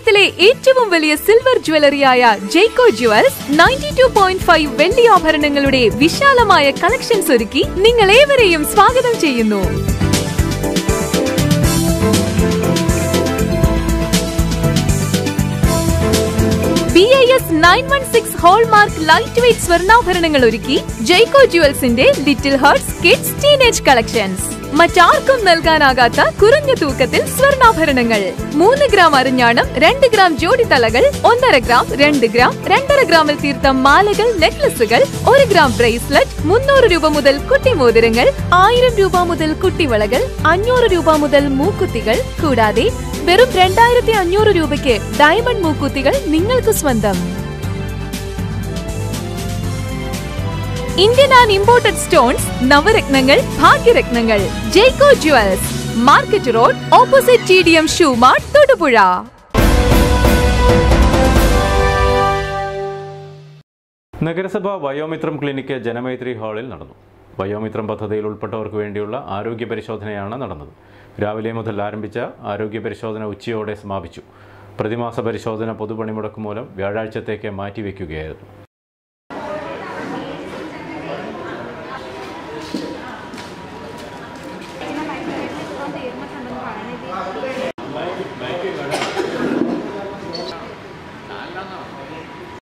കേരളത്തിലെ ഏറ്റവും വലിയ സിൽവർ ജ്വല്ലറിയായ Jaico jewels ninety two point five വെള്ളി ആഭരണങ്ങളുടെ വിശാലമായ കളക്ഷൻസ് ഒരുക്കി നിങ്ങൾ ഏവരെയും സ്വാഗതം ചെയ്യുന്നു B I S nine one six hallmark light weight സ്വർണ്ണാഭരണങ്ങൾ ഒരുക്കി ജയ്കോ ജുവൽസിന്റെ little hearts kids teenage collections മറ്റാർക്കും നൽകാനാകാത്ത കുറഞ്ഞ തൂക്കത്തിൽ സ്വർണ്ണാഭരണങ്ങൾ മൂന്ന് ഗ്രാം അരിഞ്ഞാണം രണ്ട് ഗ്രാം ജോഡിത്തലകൾ ഒന്നര ഗ്രാം രണ്ട് ഗ്രാം രണ്ടര ഗ്രാമിൽ തീർത്ത മാലകൾ നെക്ലസുകൾ ഒരു ഗ്രാം ബ്രേസ്ലെറ്റ് മുന്നൂറ് രൂപ മുതൽ കുട്ടിമോതിരങ്ങൾ ആയിരം രൂപ മുതൽ കുട്ടിവളകൾ അഞ്ഞൂറ് രൂപ മുതൽ മൂക്കുത്തികൾ കൂടാതെ വെറും രണ്ടായിരത്തി അഞ്ഞൂറ് രൂപയ്ക്ക് ഡയമണ്ട് മൂക്കുത്തികൾ നിങ്ങൾക്ക് സ്വന്തം ഇന്ത്യൻ ആൻഡ് ഇമ്പോർട്ടഡ് സ്റ്റോൺസ് നവരത്നങ്ങൾ ഭാഗ്യരത്നങ്ങൾ Jaico jewels market road opposite T D M shoe mart Thodupuzha നഗരസഭ വയോമിത്രം ക്ലിനിക്ക് ജനമൈത്രി ഹാളിൽ നടന്നു വയോമിത്രം പദ്ധതിയിൽ ഉൾപ്പെട്ടവർക്ക് വേണ്ടിയുള്ള ആരോഗ്യ പരിശോധനയാണ് നടന്നത് രാവിലെ മുതൽ ആരംഭിച്ച ആരോഗ്യ പരിശോധന ഉച്ചയോടെ സമാപിച്ചു പ്രതിമാസ പരിശോധന പൊതുപണിമുടക്ക് മൂലം വ്യാഴാഴ്ചത്തേക്ക് മാറ്റിവെക്കുകയായിരുന്നു